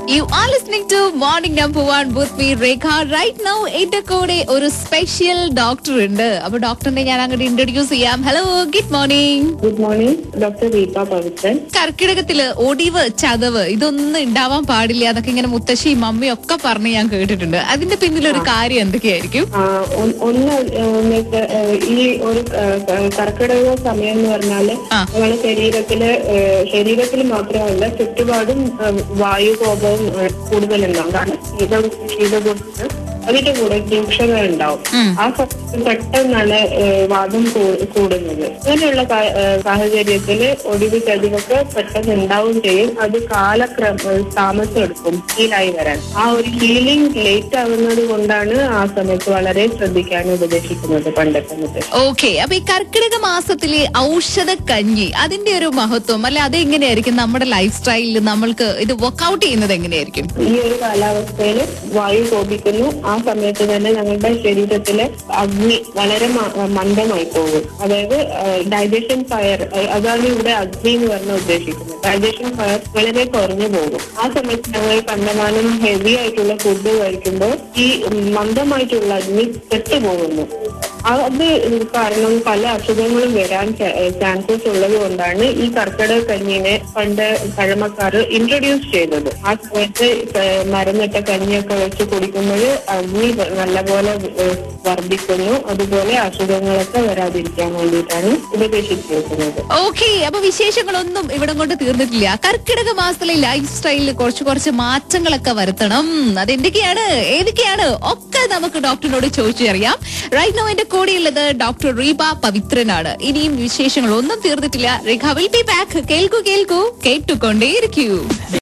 You are listening to Morning Number One with me, Rekha. Right now, എന്റെ കൂടെ ഒരു special doctor ഉണ്ട് അപ്പൊ ഡോക്ടറിനെ ഞാൻ അങ്ങോട്ട് ഇൻട്രൊഡ്യൂസ് ചെയ്യാം hello good morning good morning doctor Deepa Pavithran കർക്കിടകത്തില് ഒടിവ് ചതവ് ഇതൊന്നും ഉണ്ടാവാൻ പാടില്ല അതൊക്കെ ഇങ്ങനെ മുത്തശ്ശിയും മമ്മിയും ഒക്കെ പറഞ്ഞ് ഞാൻ കേട്ടിട്ടുണ്ട് അതിന്റെ പിന്നിൽ ഒരു കാര്യം എന്തൊക്കെയായിരിക്കും ആ, ഒ- ഒന്ന് നിങ്ങൾക്ക് ഈ ഒരു ആ, ക- കർക്കിടക സമയം എന്ന് പറഞ്ഞാല് ആ. നമ്മുടെ ശരീരത്തില് ആ, ശരീരത്തിൽ മാത്രമല്ല ചുറ്റുപാടും ആ, വായുകോപവും ആ, കൂടുതലുണ്ടാവും കാരണം ശീത ശീതകുറിച്ച് അതിന്റെ കൂടെ രൂക്ഷത ഉണ്ടാവും ഉം. ആ സമയത്ത് പെട്ടെന്നാണ് ആ, വാദം കൂ- കൂടുന്നത് അങ്ങനെയുള്ള കാ- ആ, സാഹചര്യത്തില് ഒടിവ് ചതിവൊക്കെ പെട്ടെന്ന് ഉണ്ടാവും ചെയ്യും അത് കാലക്രമ താമസം എടുക്കും ഹീലായി വരാൻ ആ ഒരു ഹീലിംഗ് ലേറ്റ് ആവുന്നത് കൊണ്ടാണ് ആ സമയത്ത് വളരെ ശ്രദ്ധിക്കാൻ ഉപദേശിക്കുന്നത് പണ്ടത്തെ മുതൽ ഓക്കെ അപ്പൊ ഈ കർക്കിടക മാസത്തിലെ ഔഷധ കഞ്ഞി അതിന്റെ ഒരു മഹത്വം അല്ലെ അത് എങ്ങനെയായിരിക്കും നമ്മുടെ ലൈഫ് സ്റ്റൈലിൽ നമ്മൾക്ക് ഇത് വർക്ക്ഔട്ട് ചെയ്യുന്നത് എങ്ങനെയായിരിക്കും ഈ ഒരു കാലാവസ്ഥയിൽ വായു കോപിക്കുന്നു ആ സമയത്ത് തന്നെ ഞങ്ങളുടെ ശരീരത്തിലെ അഗ്നി വളരെ മ- മന്ദമായി പോകും അതായത് ഡൈജഷൻ ഫയർ അതാണ് ഇവിടെ അഗ്നി എന്ന് പറഞ്ഞ ഉദ്ദേശിക്കുന്നത് ഡൈജഷൻ ഫയർ വളരെ കുറഞ്ഞു പോകും ആ സമയത്ത് ഞങ്ങൾ കണ്ടമാനം ഹെവി ആയിട്ടുള്ള ഫുഡ് കഴിക്കുമ്പോൾ ഈ മന്ദമായിട്ടുള്ള അഗ്നി കെട്ടുപോകുന്നു അത് കാരണം പല അസുഖങ്ങളും വരാൻ ചാൻസസ് ഉള്ളത് കൊണ്ടാണ് ഈ കർക്കിടക കഞ്ഞിനെ പണ്ട് പഴമക്കാർ ഇൻട്രൊഡ്യൂസ് ചെയ്തത് ആ സമയത്ത് ഏഹ് മരന്നിട്ട കഞ്ഞിയൊക്കെ വെച്ച് കുടിക്കുമ്പോൾ അഗ്നി നല്ലപോലെ ഏഹ് വർദ്ധിക്കുന്നു അതുപോലെ അസുഖങ്ങളൊക്കെ വരാതിരിക്കാൻ വേണ്ടിയിട്ടാണ് ഉപദേശിച്ചിരിക്കുന്നത് ഓക്കെ അപ്പൊ വിശേഷങ്ങളൊന്നും ഇവിടെ കൊണ്ട് തീർന്നിട്ടില്ല കർക്കിടക മാസത്തിലെ ലൈഫ് സ്റ്റൈലിൽ കുറച്ച് കുറച്ച് മാറ്റങ്ങളൊക്കെ വരുത്തണം അതെന്തൊക്കെയാണ് ഏതൊക്കെയാണ് ഒക്കെ നമുക്ക് ഡോക്ടറിനോട് ചോദിച്ചറിയാം റൈറ്റ് നോ എന്റെ കൂടെയുള്ളത് ഡോക്ടർ റീബ പവിത്രനാണ് ഇനിയും വിശേഷങ്ങൾ ഒന്നും തീർന്നിട്ടില്ല റേഖ വിൽ ബി ബാക്ക് കേൾക്കൂ കേൾക്കൂ കേട്ടുകൊണ്ടേയിരിക്കൂ